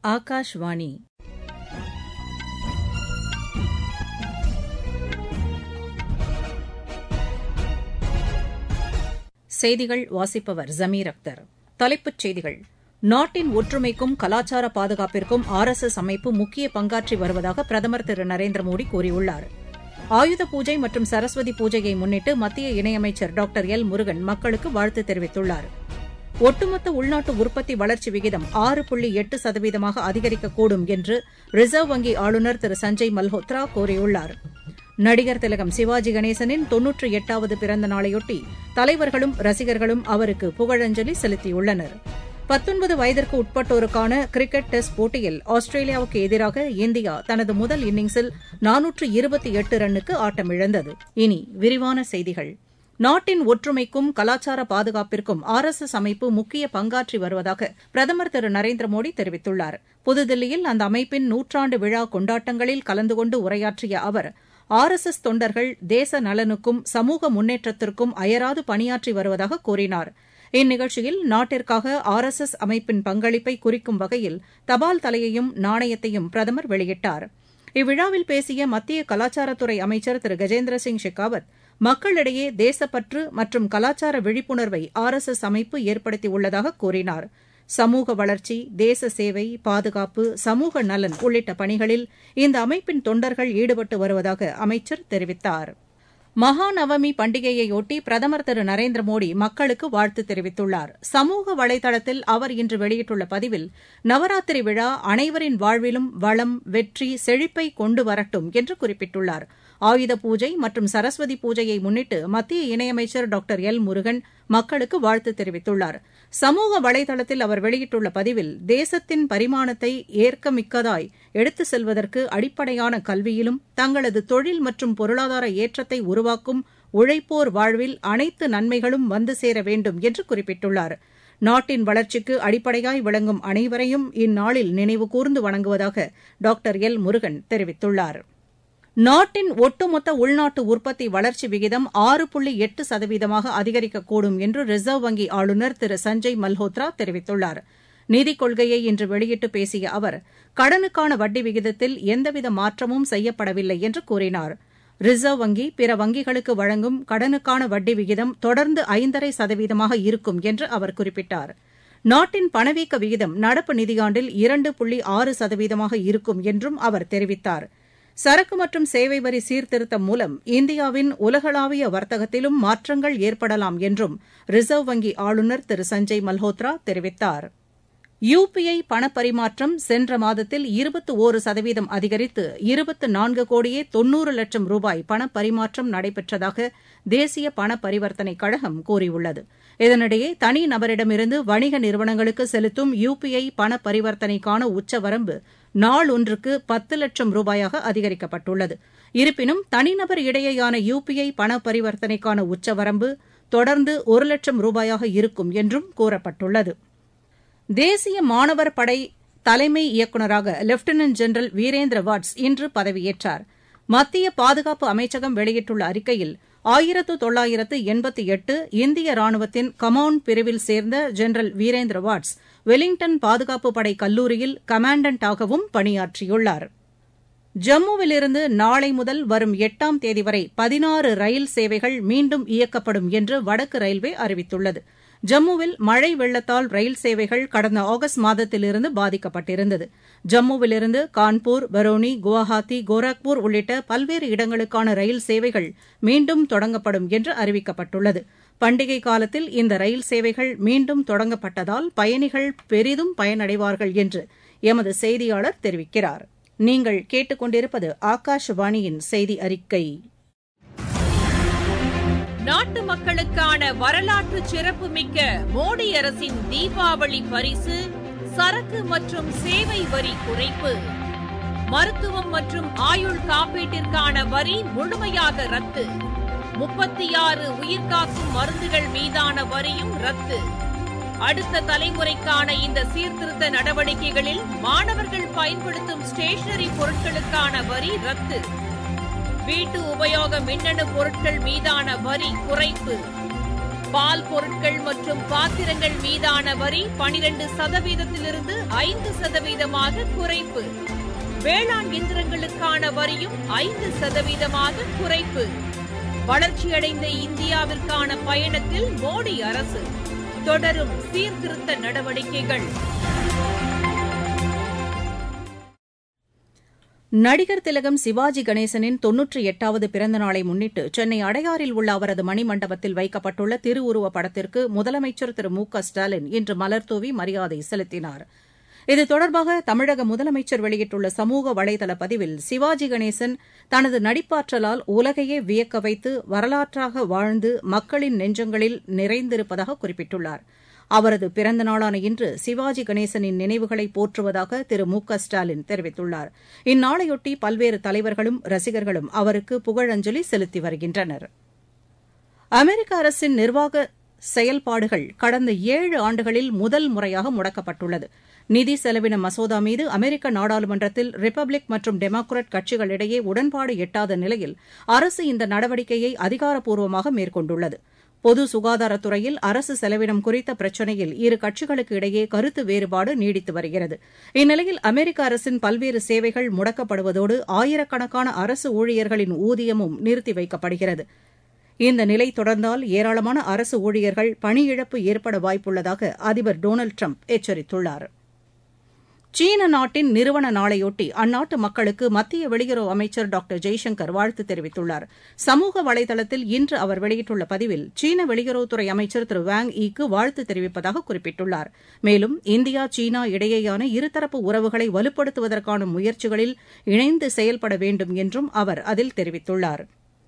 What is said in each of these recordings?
ஆகாஷ்வாணி செய்திகள் வாசிப்பவர் ஜமீர் அக்தர் தலைப்புச் செய்திகள் நாட்டின் ஒற்றுமைக்கும் கலாச்சார பாதுகாப்பிற்கும் ஆர் எஸ் எஸ் அமைப்பு முக்கிய பங்காற்றி வருவதாக பிரதமர் திரு நரேந்திர மோடி கூறியுள்ளார் ஆயுத பூஜை மற்றும் சரஸ்வதி பூஜையை முன்னிட்டு மத்திய இணையமைச்சர் டாக்டர் எல் முருகன் மக்களுக்கு வாழ்த்து தெரிவித்துள்ளார் ஒட்டுமொத்த உள்நாட்டு உற்பத்தி வளர்ச்சி விகிதம் ஆறு புள்ளி எட்டு சதவீதமாக அதிகரிக்கக்கூடும் என்று ரிசர்வ் வங்கி ஆளுநர் திரு சஞ்சய் மல்ஹோத்ரா கூறியுள்ளார் நடிகர் திலகம் சிவாஜி கணேசனின் தொன்னூற்றி எட்டாவது பிறந்த நாளையொட்டி தலைவர்களும் ரசிகர்களும் அவருக்கு புகழஞ்சலி செலுத்தியுள்ளனர் பத்தொன்பது வயதிற்கு உட்பட்டோருக்கான கிரிக்கெட் டெஸ்ட் போட்டியில் ஆஸ்திரேலியாவுக்கு எதிராக இந்தியா தனது முதல் இன்னிங்ஸில் நானூற்று இருபத்தி எட்டு ரன்னுக்கு ஆட்டமிழந்தது இனி விரிவான செய்திகள் நாட்டின் ஒற்றுமைக்கும் கலாச்சார பாதுகாப்பிற்கும் ஆர் எஸ் எஸ் அமைப்பு முக்கிய பங்காற்றி வருவதாக பிரதமர் திரு நரேந்திர மோடி தெரிவித்துள்ளார் புதுதில்லியில் அந்த அமைப்பின் நூற்றாண்டு விழா கொண்டாட்டங்களில் கலந்து கொண்டு உரையாற்றிய அவர் ஆர் எஸ் எஸ் தொண்டர்கள் தேச நலனுக்கும் சமூக முன்னேற்றத்திற்கும் அயராது பணியாற்றி வருவதாக கூறினார் இந்நிகழ்ச்சியில் நாட்டிற்காக ஆர் எஸ் எஸ் அமைப்பின் பங்களிப்பை குறிக்கும் வகையில் தபால் தலையையும் நாணயத்தையும் பிரதமர் வெளியிட்டார் இவ்விழாவில் பேசிய மத்திய கலாச்சாரத்துறை அமைச்சர் திரு கஜேந்திர சிங் ஷெகாவத் மக்களிடையே தேசப்பற்று மற்றும் கலாச்சார விழிப்புணர்வை ஆர் எஸ் எஸ் அமைப்பு ஏற்படுத்தியுள்ளதாக கூறினார் சமூக வளர்ச்சி தேச சேவை பாதுகாப்பு சமூக நலன் உள்ளிட்ட பணிகளில் இந்த அமைப்பின் தொண்டர்கள் ஈடுபட்டு வருவதாக அமைச்சர் தெரிவித்தார் மகாநவமி பண்டிகையையொட்டி பிரதமர் திரு நரேந்திர மோடி மக்களுக்கு வாழ்த்து தெரிவித்துள்ளார் சமூக வலைதளத்தில் அவர் இன்று வெளியிட்டுள்ள பதிவில் நவராத்திரி விழா அனைவரின் வாழ்விலும் வளம் வெற்றி செழிப்பை கொண்டு வரட்டும் என்று குறிப்பிட்டுள்ளார் ஆயுத பூஜை மற்றும் சரஸ்வதி பூஜையை முன்னிட்டு மத்திய இணையமைச்சர் டாக்டர் எல் முருகன் மக்களுக்கு வாழ்த்து தெரிவித்துள்ளார் சமூக வலைதளத்தில் அவர் வெளியிட்டுள்ள பதிவில் தேசத்தின் பரிமாணத்தை ஏற்கமிக்கதாய் எடுத்துச் செல்வதற்கு அடிப்படையான கல்வியிலும் தங்களது தொழில் மற்றும் பொருளாதார ஏற்றத்தை உருவாக்கும் உழைப்போர் வாழ்வில் அனைத்து நன்மைகளும் வந்து சேர வேண்டும் என்று குறிப்பிட்டுள்ளார் நாட்டின் வளர்ச்சிக்கு அடிப்படையாய் விளங்கும் அனைவரையும் இந்நாளில் நினைவு கூர்ந்து வணங்குவதாக டாக்டர் எல் முருகன் தெரிவித்துள்ளார் நாட்டின் ஒட்டுமொத்த உள்நாட்டு உற்பத்தி வளர்ச்சி விகிதம் ஆறு புள்ளி எட்டு சதவீதமாக அதிகரிக்கக்கூடும் என்று ரிசர்வ் வங்கி ஆளுநர் திரு சஞ்சய் மல்ஹோத்ரா தெரிவித்துள்ளார் நிதிக் கொள்கையை இன்று வெளியிட்டு பேசிய அவர் கடனுக்கான வட்டி விகிதத்தில் எந்தவித மாற்றமும் செய்யப்படவில்லை என்று கூறினார் ரிசர்வ் வங்கி பிற வங்கிகளுக்கு வழங்கும் கடனுக்கான வட்டி விகிதம் தொடர்ந்து ஐந்தரை சதவீதமாக இருக்கும் என்று அவர் குறிப்பிட்டார் நாட்டின் பணவீக்க விகிதம் நடப்பு நிதியாண்டில் இரண்டு புள்ளி ஆறு சதவீதமாக இருக்கும் என்றும் அவர் தெரிவித்தார் சரக்கு மற்றும் சேவை வரி சீர்திருத்தம் மூலம் இந்தியாவின் உலகளாவிய வர்த்தகத்திலும் மாற்றங்கள் ஏற்படலாம் என்றும் ரிசர்வ் வங்கி ஆளுநர் திரு சஞ்சய் மல்ஹோத்ரா தெரிவித்தார் யுபிஐ பணப்பரிமாற்றம் சென்ற மாதத்தில் இருபத்து ஒரு சதவீதம் அதிகரித்து இருபத்து நான்கு கோடியே தொன்னூறு லட்சம் ரூபாய் பணப்பரிமாற்றம் நடைபெற்றதாக தேசிய பண பரிவர்த்தனை கழகம் கூறியுள்ளது இதனிடையே தனி நபரிடமிருந்து வணிக நிறுவனங்களுக்கு செலுத்தும் யுபிஐ பண பரிவர்த்தனைக்கான உச்சவரம்பு நாள் ஒன்றுக்கு பத்து லட்சம் ரூபாயாக அதிகரிக்கப்பட்டுள்ளது இருப்பினும் தனிநபர் இடையேயான யுபிஐ பண பரிவர்த்தனைக்கான உச்சவரம்பு தொடர்ந்து ஒரு லட்சம் ரூபாயாக இருக்கும் என்றும் கூறப்பட்டுள்ளது தேசிய மாணவர் படை தலைமை இயக்குநராக லெப்டினன்ட் ஜெனரல் வீரேந்திர வாட்ஸ் இன்று பதவியேற்றார் மத்திய பாதுகாப்பு அமைச்சகம் வெளியிட்டுள்ள அறிக்கையில் ஆயிரத்து தொள்ளாயிரத்து எண்பத்தி எட்டு இந்திய ராணுவத்தின் கமௌண்ட் பிரிவில் சேர்ந்த ஜெனரல் வீரேந்திர வாட்ஸ் வெலிங்டன் பாதுகாப்பு படை கல்லூரியில் கமாண்டன்டாகவும் பணியாற்றியுள்ளார் ஜம்முவிலிருந்து நாளை முதல் வரும் எட்டாம் தேதி வரை பதினாறு ரயில் சேவைகள் மீண்டும் இயக்கப்படும் என்று வடக்கு ரயில்வே அறிவித்துள்ளது ஜம்முவில் மழை வெள்ளத்தால் ரயில் சேவைகள் கடந்த ஆகஸ்ட் மாதத்திலிருந்து பாதிக்கப்பட்டிருந்தது ஜம்முவிலிருந்து கான்பூர் பரோனி குவஹாத்தி கோரக்பூர் உள்ளிட்ட பல்வேறு இடங்களுக்கான ரயில் சேவைகள் மீண்டும் தொடங்கப்படும் என்று அறிவிக்கப்பட்டுள்ளது பண்டிகை காலத்தில் இந்த ரயில் சேவைகள் மீண்டும் தொடங்கப்பட்டதால் பயணிகள் பெரிதும் பயனடைவார்கள் என்று எமது செய்தியாளர் தெரிவிக்கிறார் நீங்கள் கேட்டுக்கொண்டிருப்பது ஆகாஷவாணியின் செய்தி அறிக்கை நாட்டு மக்களுக்கான வரலாற்று சிறப்புமிக்க மோடி அரசின் தீபாவளி பரிசு சரக்கு மற்றும் சேவை வரி குறைப்பு மருத்துவம் மற்றும் ஆயுள் காப்பீட்டிற்கான வரி முழுமையாக ரத்து முப்பத்தி ஆறு உயிர்காக்கும் மருந்துகள் மீதான வரியும் ரத்து அடுத்த தலைமுறைக்கான இந்த சீர்திருத்த நடவடிக்கைகளில் மாணவர்கள் பயன்படுத்தும் ஸ்டேஷனரி பொருட்களுக்கான வரி ரத்து வீட்டு உபயோக மின்னணு பொருட்கள் மீதான வரி குறைப்பு பால் பொருட்கள் மற்றும் பாத்திரங்கள் மீதான வரி பனிரெண்டு சதவீதத்திலிருந்து ஐந்து சதவீதமாக குறைப்பு வேளாண் இயந்திரங்களுக்கான வரியும் ஐந்து சதவீதமாக குறைப்பு வளர்ச்சியடைந்த இந்தியாவிற்கான பயணத்தில் மோடி அரசு தொடரும் சீர்திருத்த நடவடிக்கைகள் நடிகர் திலகம் சிவாஜி கணேசனின் தொன்னூற்றி எட்டாவது பிறந்த நாளை முன்னிட்டு சென்னை அடையாறில் உள்ள அவரது மணிமண்டபத்தில் வைக்கப்பட்டுள்ள திருவுருவப் படத்திற்கு முதலமைச்சர் திரு மு க ஸ்டாலின் இன்று மலர்தூவி மரியாதை செலுத்தினார் இது தொடர்பாக தமிழக முதலமைச்சர் வெளியிட்டுள்ள சமூக வலைதள பதிவில் சிவாஜி கணேசன் தனது நடிப்பாற்றலால் உலகையே வியக்க வைத்து வரலாற்றாக வாழ்ந்து மக்களின் நெஞ்சங்களில் நிறைந்திருப்பதாக குறிப்பிட்டுள்ளார் அவரது பிறந்த நாளான இன்று சிவாஜி கணேசனின் நினைவுகளை போற்றுவதாக திரு மு க ஸ்டாலின் தெரிவித்துள்ளார் இந்நாளையொட்டி பல்வேறு தலைவர்களும் ரசிகர்களும் அவருக்கு புகழஞ்சலி செலுத்தி வருகின்றனர் அமெரிக்க அரசின் நிர்வாக செயல்பாடுகள் கடந்த ஏழு ஆண்டுகளில் முதல் முறையாக முடக்கப்பட்டுள்ளது நிதி செலவின மசோதா மீது அமெரிக்க நாடாளுமன்றத்தில் ரிபப்ளிக் மற்றும் டெமோக்ராட் கட்சிகளிடையே உடன்பாடு எட்டாத நிலையில் அரசு இந்த நடவடிக்கையை அதிகாரப்பூர்வமாக மேற்கொண்டுள்ளது பொது சுகாதாரத்துறையில் அரசு செலவினம் குறித்த பிரச்சினையில் இரு கட்சிகளுக்கு இடையே கருத்து வேறுபாடு நீடித்து வருகிறது இந்நிலையில் அமெரிக்க அரசின் பல்வேறு சேவைகள் முடக்கப்படுவதோடு ஆயிரக்கணக்கான அரசு ஊழியர்களின் ஊதியமும் நிறுத்தி வைக்கப்படுகிறது இந்த நிலை தொடர்ந்தால் ஏராளமான அரசு ஊழியர்கள் பணியிழப்பு ஏற்பட வாய்ப்புள்ளதாக அதிபர் டொனால்டு ட்ரம்ப் எச்சரித்துள்ளார் சீன நாட்டின் நிறுவன நாளையொட்டி அந்நாட்டு மக்களுக்கு மத்திய வெளியுறவு அமைச்சர் டாக்டர் ஜெய்சங்கர் வாழ்த்து தெரிவித்துள்ளார் சமூக வலைதளத்தில் இன்று அவர் வெளியிட்டுள்ள பதிவில் சீன வெளியுறவுத்துறை அமைச்சர் திரு வாங் ஈக்கு வாழ்த்து தெரிவிப்பதாக குறிப்பிட்டுள்ளார் மேலும் இந்தியா சீனா இடையேயான இருதரப்பு உறவுகளை வலுப்படுத்துவதற்கான முயற்சிகளில் இணைந்து செயல்பட வேண்டும் என்றும் அவர் அதில் தெரிவித்துள்ளார்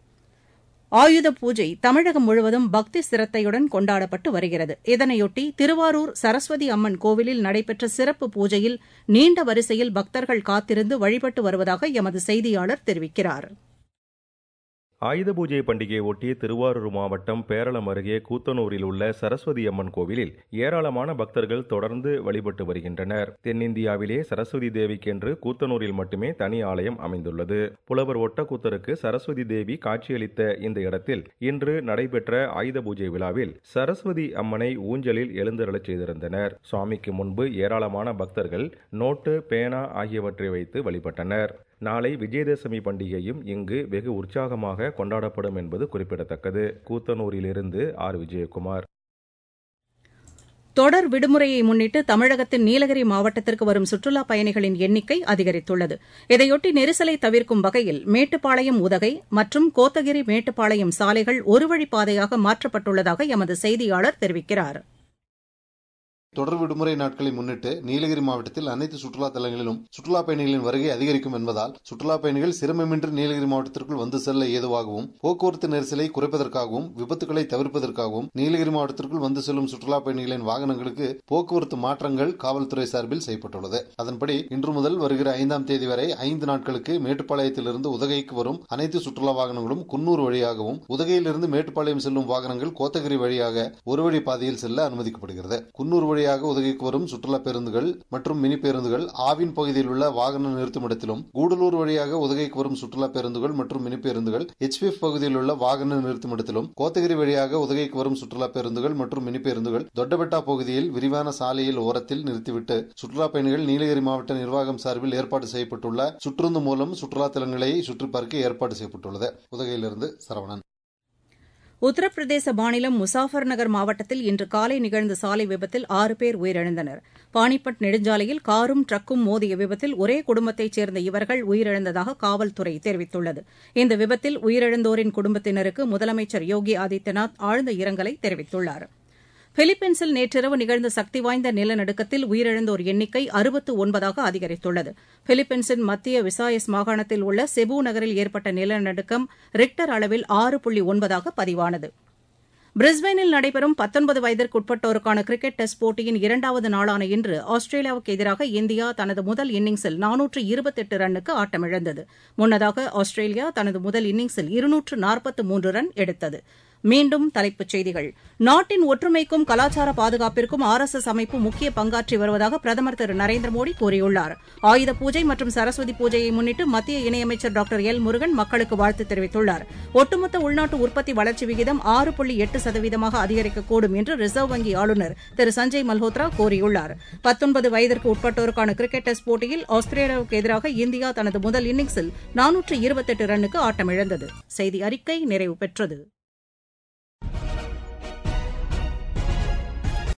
ஆயுத பூஜை தமிழகம் முழுவதும் பக்தி சிரத்தையுடன் கொண்டாடப்பட்டு வருகிறது இதனையொட்டி திருவாரூர் சரஸ்வதி அம்மன் கோவிலில் நடைபெற்ற சிறப்பு பூஜையில் நீண்ட வரிசையில் பக்தர்கள் காத்திருந்து வழிபட்டு வருவதாக எமது செய்தியாளர் தெரிவிக்கிறார் ஆயுத பூஜை பண்டிகையை ஒட்டி திருவாரூர் மாவட்டம் பேரளம் அருகே கூத்தனூரில் உள்ள சரஸ்வதி அம்மன் கோவிலில் ஏராளமான பக்தர்கள் தொடர்ந்து வழிபட்டு வருகின்றனர் தென்னிந்தியாவிலே சரஸ்வதி தேவிக்கென்று கூத்தனூரில் மட்டுமே தனி ஆலயம் அமைந்துள்ளது புலவர் ஒட்டக்கூத்தருக்கு சரஸ்வதி தேவி காட்சியளித்த இந்த இடத்தில் இன்று நடைபெற்ற ஆயுத பூஜை விழாவில் சரஸ்வதி அம்மனை ஊஞ்சலில் எழுந்தருளச் செய்திருந்தனர் சுவாமிக்கு முன்பு ஏராளமான பக்தர்கள் நோட்டு பேனா ஆகியவற்றை வைத்து வழிபட்டனர் நாளை விஜயதசமி பண்டிகையும் இங்கு வெகு உற்சாகமாக கொண்டாடப்படும் என்பது குறிப்பிடத்தக்கது கூத்தனூரிலிருந்து ஆர் விஜயகுமார் தொடர் விடுமுறையை முன்னிட்டு தமிழகத்தின் நீலகிரி மாவட்டத்திற்கு வரும் சுற்றுலாப் பயணிகளின் எண்ணிக்கை அதிகரித்துள்ளது இதையொட்டி நெரிசலை தவிர்க்கும் வகையில் மேட்டுப்பாளையம் உதகை மற்றும் கோத்தகிரி மேட்டுப்பாளையம் சாலைகள் ஒருவழிப்பாதையாக மாற்றப்பட்டுள்ளதாக எமது செய்தியாளர் தெரிவிக்கிறார் தொடர் விடுமுறை நாட்களை முன்னிட்டு நீலகிரி மாவட்டத்தில் அனைத்து சுற்றுலா தலங்களிலும் சுற்றுலா பயணிகளின் வருகை அதிகரிக்கும் என்பதால் சுற்றுலா பயணிகள் சிரமமின்றி நீலகிரி மாவட்டத்திற்குள் வந்து செல்ல ஏதுவாகவும் போக்குவரத்து நெரிசலை குறைப்பதற்காகவும் விபத்துகளை தவிர்ப்பதற்காகவும் நீலகிரி மாவட்டத்திற்குள் வந்து செல்லும் சுற்றுலா பயணிகளின் வாகனங்களுக்கு போக்குவரத்து மாற்றங்கள் காவல்துறை சார்பில் செய்யப்பட்டுள்ளது அதன்படி இன்று முதல் வருகிற ஐந்தாம் தேதி வரை ஐந்து நாட்களுக்கு மேட்டுப்பாளையத்திலிருந்து உதகைக்கு வரும் அனைத்து சுற்றுலா வாகனங்களும் குன்னூர் வழியாகவும் உதகையிலிருந்து மேட்டுப்பாளையம் செல்லும் வாகனங்கள் கோத்தகிரி வழியாக ஒரு வழி பாதையில் செல்ல அனுமதிக்கப்படுகிறது குன்னூர் வழி வழியாக உதவிக்கு வரும் சுற்றுலா பேருந்துகள் மற்றும் மினி பேருந்துகள் ஆவின் பகுதியில் உள்ள வாகன நிறுத்துமிடத்திலும் கூடலூர் வழியாக உதகைக்கு வரும் சுற்றுலா பேருந்துகள் மற்றும் மினி பேருந்துகள் எச்பிஎஃப் பகுதியில் உள்ள வாகன நிறுத்துமிடத்திலும் கோத்தகிரி வழியாக உதகைக்கு வரும் சுற்றுலா பேருந்துகள் மற்றும் மினி பேருந்துகள் தொட்டபெட்டா பகுதியில் விரிவான சாலையில் ஓரத்தில் நிறுத்திவிட்டு சுற்றுலா பயணிகள் நீலகிரி மாவட்ட நிர்வாகம் சார்பில் ஏற்பாடு செய்யப்பட்டுள்ள சுற்றுந்து மூலம் சுற்றுலா தலங்களை சுற்றி பார்க்க ஏற்பாடு செய்யப்பட்டுள்ளது உதகையிலிருந்து சரவணன் உத்தரப்பிரதேச மாநிலம் முசாஃபர் நகர் மாவட்டத்தில் இன்று காலை நிகழ்ந்த சாலை விபத்தில் ஆறு பேர் உயிரிழந்தனர் பானிபட் நெடுஞ்சாலையில் காரும் ட்ரக்கும் மோதிய விபத்தில் ஒரே குடும்பத்தைச் சேர்ந்த இவர்கள் உயிரிழந்ததாக காவல்துறை தெரிவித்துள்ளது இந்த விபத்தில் உயிரிழந்தோரின் குடும்பத்தினருக்கு முதலமைச்சர் யோகி ஆதித்யநாத் ஆழ்ந்த இரங்கலை தெரிவித்துள்ளார் பிலிப்பைன்ஸில் நேற்றிரவு நிகழ்ந்த சக்தி வாய்ந்த நிலநடுக்கத்தில் உயிரிழந்தோர் எண்ணிக்கை அறுபத்து ஒன்பதாக அதிகரித்துள்ளது பிலிப்பைன்ஸின் மத்திய விசாயஸ் மாகாணத்தில் உள்ள செபு நகரில் ஏற்பட்ட நிலநடுக்கம் ரிக்டர் அளவில் ஆறு புள்ளி ஒன்பதாக பதிவானது பிரிஸ்பெயினில் நடைபெறும் பத்தொன்பது வயதிற்குட்பட்டோருக்கான கிரிக்கெட் டெஸ்ட் போட்டியின் இரண்டாவது நாளான இன்று ஆஸ்திரேலியாவுக்கு எதிராக இந்தியா தனது முதல் இன்னிங்ஸில் நானூற்று இருபத்தெட்டு ரன்னுக்கு ஆட்டமிழந்தது முன்னதாக ஆஸ்திரேலியா தனது முதல் இன்னிங்ஸில் இருநூற்று நாற்பத்து மூன்று ரன் எடுத்தது மீண்டும் தலைப்புச் செய்திகள் நாட்டின் ஒற்றுமைக்கும் கலாச்சார பாதுகாப்பிற்கும் ஆர் எஸ் எஸ் அமைப்பு முக்கிய பங்காற்றி வருவதாக பிரதமர் திரு நரேந்திர மோடி கூறியுள்ளார் ஆயுத பூஜை மற்றும் சரஸ்வதி பூஜையை முன்னிட்டு மத்திய இணையமைச்சர் டாக்டர் எல் முருகன் மக்களுக்கு வாழ்த்து தெரிவித்துள்ளார் ஒட்டுமொத்த உள்நாட்டு உற்பத்தி வளர்ச்சி விகிதம் ஆறு புள்ளி எட்டு சதவீதமாக அதிகரிக்கக்கூடும் என்று ரிசர்வ் வங்கி ஆளுநர் திரு சஞ்சய் மல்ஹோத்ரா கூறியுள்ளார் பத்தொன்பது வயதிற்கு உட்பட்டோருக்கான கிரிக்கெட் டெஸ்ட் போட்டியில் ஆஸ்திரேலியாவுக்கு எதிராக இந்தியா தனது முதல் இன்னிங்ஸில் நானூற்று இருபத்தெட்டு ரன்னுக்கு ஆட்டமிழந்தது செய்தி அறிக்கை நிறைவு பெற்றது